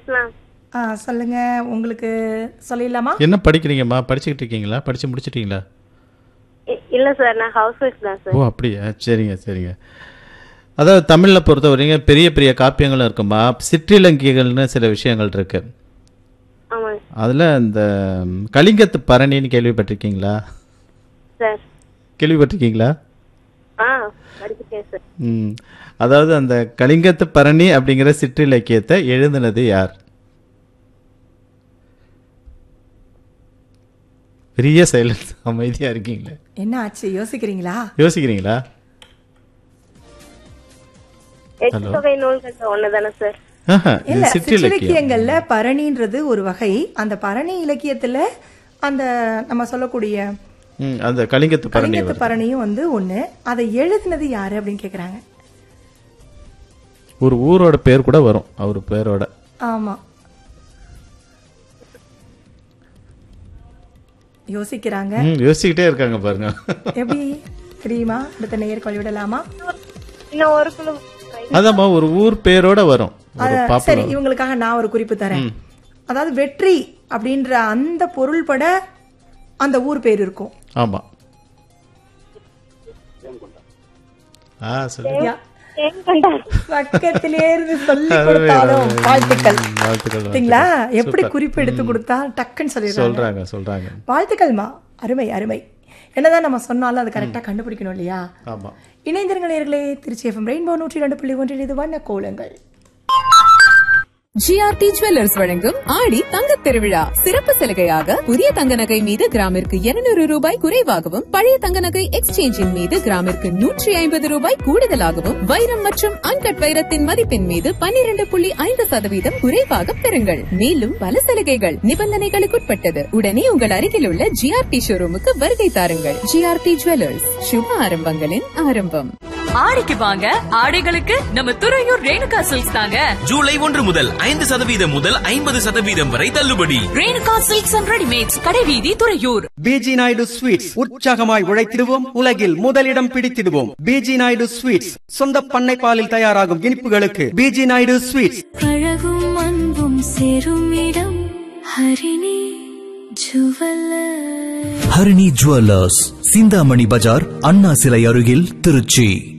பேசலாம் ஆ சொல்லுங்க உங்களுக்கு சொல்லிடலாமா என்ன படிக்கிறீங்கம்மா படிச்சுக்கிட்டு இருக்கீங்களா படிச்சு முடிச்சிட்டீங்களா இ- இல்ல சார் நான் ஹவுஸ் ஒய்ஃப் தான் சார் ஓ அப்படியா சரிங்க சரிங்க அதாவது தமிழில் பொறுத்த வரைக்கும் பெரிய பெரிய காப்பியங்களும் இருக்குமா சிற்றிலங்கியங்கள்னு சில விஷயங்கள் இருக்கு ஆமாங்க அதில் இந்த ம், கலிங்கத்து பரணின்னு கேள்விப்பட்டிருக்கீங்களா சார் கேள்விப்பட்டிருக்கீங்களா ஆ படிச்சிருக்கேன் சார் ம் அதாவது அந்த கலிங்கத்து பரணி அப்படிங்கிற சிற்றிலக்கியத்தை எழுதினது யார் பெரிய சைலன்ஸ் அமைதியா இருக்கீங்களே என்ன ஆச்சு யோசிக்கிறீங்களா யோசிக்கிறீங்களா எட்டு தொகை நூல்கள் ஒண்ணு தானே சார் ஆஹா, இது இல்ல சிற்றிலக்கியம் சிற்றிலக்கியங்கள்ல பரணின்றது ஒரு வகை அந்த பரணி இலக்கியத்துல அந்த நம்ம சொல்லக்கூடிய ம், அந்த கலிங்கத்து பரணி கலிங்கத்து வருது. பரணியும் வந்து ஒண்ணு அதை எழுதினது யாரு அப்படின்னு கேக்குறாங்க ஒரு ஊரோட பேர் கூட வரும் அவர் பேரோட ஆமா யோசிக்கிறாங்க ம், யோசிச்சுக்கிட்டே இருக்காங்க பாருங்க எப்படி தெரியுமா அடுத்த நேயர்கள் விடலாமா இன்னும் ஒரு குழு அதாம்மா ஒரு ஊர் பேரோட வரும் ஒரு அஹ், பாப்பா சரி இவங்களுக்காக நான் ஒரு குறிப்பு தரேன் அதாவது வெற்றி அப்படின்ற அந்த பொருள் பட அந்த ஊர் பேர் இருக்கும் ஆமா ஆ சொல்லு யா- ஏன் கண்டார் பக்கத்திலே இருந்து சொல்லி கொடுத்தாலும் வாழ்த்துக்கள் வாழ்த்துக்கள் சரிங்களா வாழ்த்துக்கள். எப்படி சூப்பர். குறிப்பு எடுத்து கொடுத்தா டக்குன்னு சொல்லிடுறாங்க சொல்றாங்க சொல்றாங்க வாழ்த்துக்கள்மா அருமை அருமை என்னதான் நம்ம சொன்னாலும் அது கரெக்டா கண்டுபிடிக்கணும் இல்லையா ஆமா இணைந்திருங்கள் நேயர்களே திருச்சி எஃப்எம் ரெயின்போ நூற்றி ரெண்டு புள்ளி ஒன்றில் இது வண்ண கோலங்கள் ஜிஆர்டி ஜுவல்லர்ஸ் வழங்கும் ஆடி தங்கத் திருவிழா சிறப்பு சலுகையாக புதிய தங்க நகை மீது கிராமிற்கு 200 ரூபாய் குறைவாகவும் பழைய தங்க நகை எக்ஸ்சேஞ்சின் மீது கிராமிற்கு நூற்றி ஐம்பது ரூபாய் கூடுதலாகவும் வைரம் மற்றும் அன்கட் வைரத்தின் மதிப்பின் மீது 12.5% புள்ளி ஐந்து சதவீதம் குறைவாக பெறுங்கள் மேலும் பல சலுகைகள் நிபந்தனைகளுக்குட்பட்டது உடனே உங்கள் அருகில் உள்ள ஜிஆர்டி ஷோரூமுக்கு வருகை தாருங்கள் ஜிஆர்டி ஜுவல்லர்ஸ் சுப ஆரம்பங்களின் ஆரம்பம் ஆடிக்கு வாங்க ஆடைகளுக்கு நம்ம துறையூர் ரேணுகா சில்க்ஸ் தாங்க ஜூலை ஒன்று முதல் ஐந்து சதவீதம் முதல் ஐம்பது சதவீதம் வரை தள்ளுபடி ரேணுகா சில்க்ஸ் அண்ட் ரெடிமேட்ஸ் கடைவீதி துறையூர் பிஜி நாயுடு ஸ்வீட்ஸ் உற்சாகமாய் உழைத்திடுவோம் உலகில் முதலிடம் பிடித்திடுவோம் பிஜி நாயுடு ஸ்வீட்ஸ் சொந்த பண்ணை பாலில் தயாராகும் இனிப்புகளுக்கு பிஜி நாயுடு ஸ்வீட்ஸ் அழகும் அன்பும் சேரும் இடம் ஹரிணி ஜுவல்லர் ஹரிணி ஜுவல்லர்ஸ் சிந்தாமணி பஜார் அண்ணா சிலை அருகில் திருச்சி